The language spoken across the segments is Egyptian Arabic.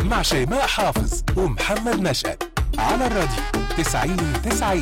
مع شيماء حافظ ومحمد نشأت على الراديو 90 90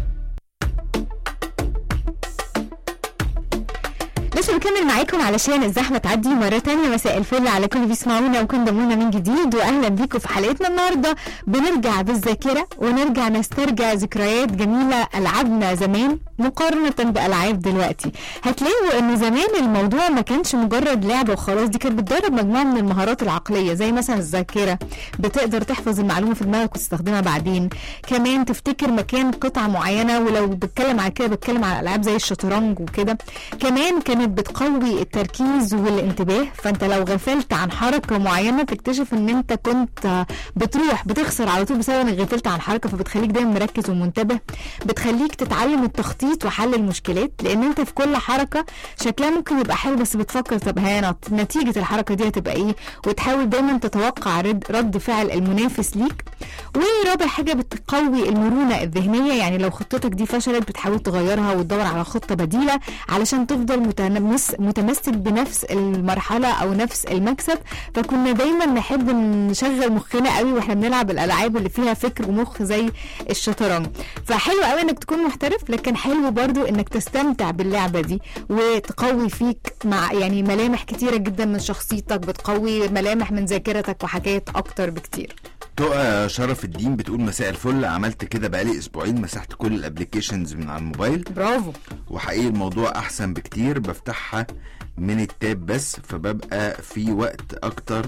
لسه بكمل معاكم علشان الزحمه تعدي مره تانية مساء الفل على كل اللي بيسمعونا وكنضمونا من جديد واهلا بيكم في حلقتنا النهارده بنرجع بالذاكره ونرجع نسترجع ذكريات جميله العابنا زمان مقارنه بالعاب دلوقتي هتلاقوا ان زمان الموضوع ما كانش مجرد لعبه وخلاص دي كانت بتدرب مجموعه من المهارات العقليه زي مثلا الذاكره بتقدر تحفظ المعلومه في دماغك وتستخدمها بعدين كمان تفتكر مكان قطعه معينه ولو بتكلم على كده بتكلم على العاب زي الشطرنج وكده كمان كانت بتقوي التركيز والانتباه فانت لو غفلت عن حركه معينه تكتشف ان انت كنت بتروح بتخسر على طول بسبب انك غفلت عن حركه فبتخليك دايما مركز ومنتبه بتخليك تتعلم التخطيط وحل المشكلات لان انت في كل حركه شكلها ممكن يبقى حلو بس بتفكر طب هي نتيجه الحركه دي هتبقى ايه وتحاول دايما تتوقع رد, رد فعل المنافس ليك ورابع حاجه بتقوي المرونه الذهنيه يعني لو خطتك دي فشلت بتحاول تغيرها وتدور على خطه بديله علشان تفضل متمس متمسك بنفس المرحله او نفس المكسب فكنا دايما نحب نشغل مخنا قوي واحنا بنلعب الالعاب اللي فيها فكر ومخ زي الشطرنج فحلو قوي انك تكون محترف لكن حلو برضو انك تستمتع باللعبه دي وتقوي فيك مع يعني ملامح كتيره جدا من شخصيتك بتقوي ملامح من ذاكرتك وحاجات اكتر بكتير تقى شرف الدين بتقول مساء الفل عملت كده بقالي اسبوعين مسحت كل الابلكيشنز من على الموبايل برافو وحقيقي الموضوع احسن بكتير بفتحها من التاب بس فببقى في وقت اكتر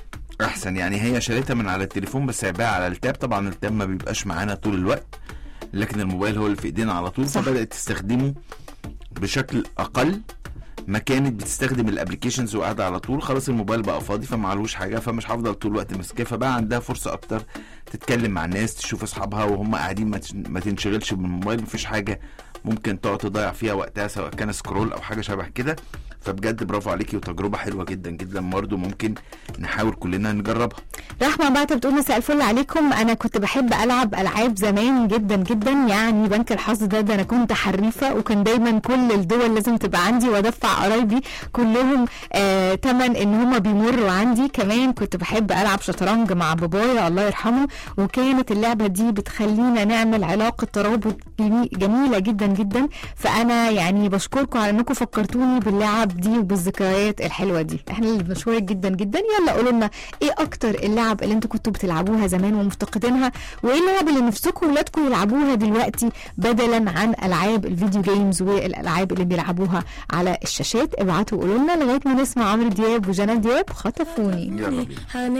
احسن يعني هي شالتها من على التليفون بس سايباها على التاب طبعا التاب ما بيبقاش معانا طول الوقت لكن الموبايل هو اللي في ايدينا على طول صح. فبدات تستخدمه بشكل اقل ما كانت بتستخدم الابلكيشنز وقاعده على طول خلاص الموبايل بقى فاضي فمعلوش حاجه فمش هفضل طول الوقت ماسكاه فبقى عندها فرصه اكتر تتكلم مع الناس تشوف اصحابها وهم قاعدين ما تش- ما تنشغلش بالموبايل مفيش حاجه ممكن تقعد تضيع فيها وقتها سواء كان سكرول او حاجه شبه كده فبجد برافو عليكي وتجربه حلوه جدا جدا برضه ممكن نحاول كلنا نجربها رحمة بعد بتقول مساء الفل عليكم انا كنت بحب العب العاب زمان جدا جدا يعني بنك الحظ ده ده انا كنت حريفه وكان دايما كل الدول لازم تبقى عندي وادفع قرايبي كلهم آه تمن ان هم بيمروا عندي كمان كنت بحب العب شطرنج مع بابايا الله يرحمه وكانت اللعبه دي بتخلينا نعمل علاقه ترابط جمي- جميله جدا جدا فانا يعني بشكركم على انكم فكرتوني باللعب دي وبالذكريات الحلوه دي احنا اللي بنشكرك جدا جدا يلا قولوا لنا ايه اكتر اللعب اللي انتوا كنتوا بتلعبوها زمان ومفتقدينها وايه اللعب اللي نفسكم ولادكم يلعبوها دلوقتي بدلا عن العاب الفيديو جيمز والالعاب اللي بيلعبوها على الشاشات ابعتوا قولوا لنا لغايه ما نسمع عمرو دياب وجنى دياب خطفوني يلا بينا